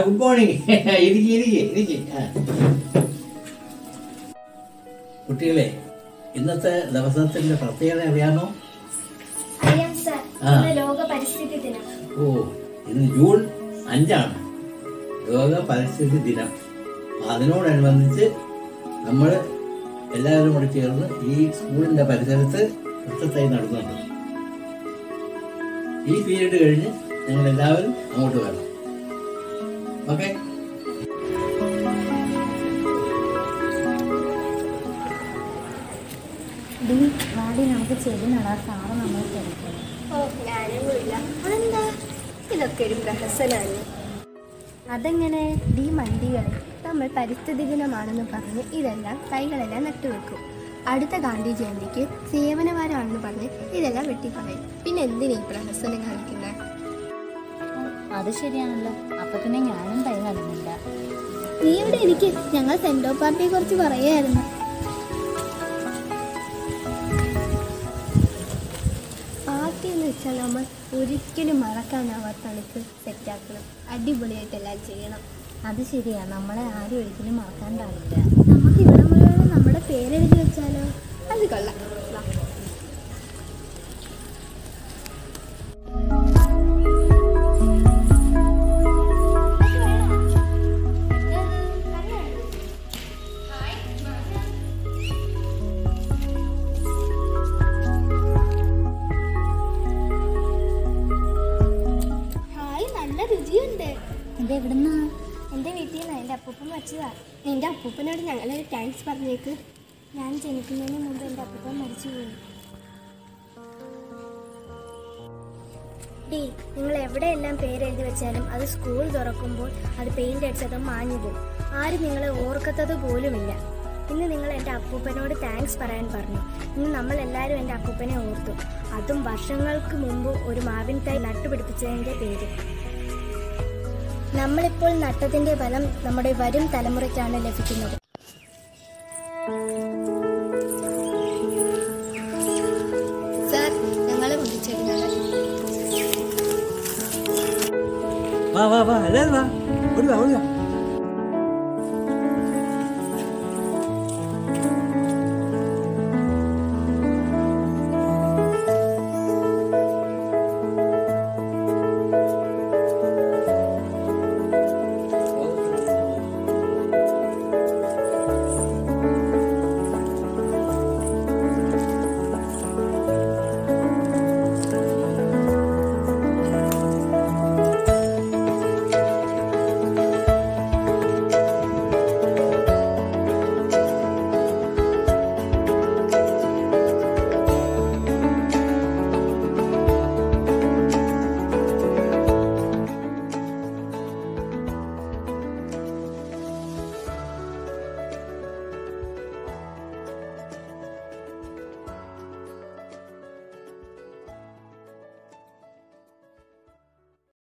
Good morning ഇരിക്കി ഇരിക്കി ഇരിക്കി കുട്ടികളെ ഇന്നത്തെ ദിവസത്തിന്റെ പ്രത്യേകത അറിയാമോ അറിയാം സർ ആ. ഇന്ന് ലോക പരിസ്ഥിതി ദിനം ഓ ഇന്ന് ജൂൺ അഞ്ചാണ് ലോക പരിസ്ഥിതി ദിനം അതിനോടനുബന്ധിച്ച് നമ്മൾ എല്ലാവരും കൂടി ചേർന്ന് ഈ സ്കൂളിന്റെ പരിസരത്ത് വൃക്ഷത്തൈ നടന്നുണ്ട് ഈ പീരീഡ് കഴിഞ്ഞ് നിങ്ങൾ എല്ലാവരും അങ്ങോട്ട് വരണം ഓക്കെ ഡി വാടി നമുക്ക് ചെടി നടാൻ സാറ് നമ്മൾ തിരക്കണം ഓ ഞാനൊന്നുമില്ല അതെന്താ ഇതൊക്കെ ഒരു പ്രഹസനമാണ് അതെങ്ങനെ ഡി മണ്ടികളെ നമ്മൾ പരിസ്ഥിതി ദിനമാണെന്ന് പറഞ്ഞ് ഇതെല്ലാം തൈകളെല്ലാം നട്ടുവെക്കും അടുത്ത ഗാന്ധി ജയന്തിക്ക് സേവനവാരമാണെന്ന് പറഞ്ഞ് ഇതെല്ലാം വെട്ടിക്കളയും പിന്നെ എന്തിനാ ഈ പ്രഹസനം കാണിക്കുന്നത് അത് ശരിയാണല്ലോ അപ്പൊ പിന്നെ ഞാനും തൈ നടുന്നില്ല നീ ഇവിടെ എനിക്ക് ഞങ്ങൾ സെൻഡോ പാർട്ടിയെ കുറിച്ച് പറയായിരുന്നു പാർട്ടി എന്ന് വെച്ചാൽ നമ്മൾ ഒരിക്കലും മറക്കാനാവാത്ത തണുക്ക് സെറ്റാക്കണം അടിപൊളിയായിട്ടെല്ലാം ചെയ്യണം അത് ശരിയാ നമ്മളെ ആരും ഒരിക്കലും മറക്കാൻ പാടില്ല നമുക്ക് ഇവിടെ മുഴുവൻ നമ്മുടെ പേരെഴുതി വെച്ചാലോ അത് കൊള്ളാം വാ. ഹായ് നല്ല രുചിയുണ്ട് ഇത് എവിടുന്നാ എൻ്റെ വീട്ടിൽ നിന്ന് എൻ്റെ അപ്പൂപ്പൻ വെച്ചതാ എൻ്റെ അപ്പൂപ്പനോട് ഞങ്ങളൊരു താങ്ക്സ് പറഞ്ഞേക്ക് ഞാൻ ജനിക്കുന്നതിന് മുമ്പ് എൻ്റെ അപ്പൂപ്പൻ മരിച്ചു പോയി ഡി നിങ്ങൾ എവിടെയെല്ലാം പേരെഴുതി വെച്ചാലും അത് സ്കൂൾ തുറക്കുമ്പോൾ അത് പെയിൻ്റ് അടിച്ചത് മാഞ്ഞു പോകും ആരും നിങ്ങളെ ഓർക്കത്തത് പോലുമില്ല ഇന്ന് നിങ്ങൾ എൻ്റെ അപ്പൂപ്പനോട് താങ്ക്സ് പറയാൻ പറഞ്ഞു ഇന്ന് നമ്മൾ എല്ലാവരും എൻ്റെ അപ്പൂപ്പനെ ഓർത്തു അതും വർഷങ്ങൾക്ക് മുമ്പ് ഒരു മാവിൻ തൈ നട്ടുപിടിപ്പിച്ചതിൻ്റെ പേര് നമ്മളിപ്പോൾ നട്ടതിന്റെ ഫലം നമ്മുടെ വരും തലമുറയ്ക്കാണ് ലഭിക്കുന്നത് സാർ ഞങ്ങളെ കൊണ്ടുചെല്ലുന്നത് വാ വാ വാ എല്ലാവരും വാ ഓടി വാ ഓടി വാ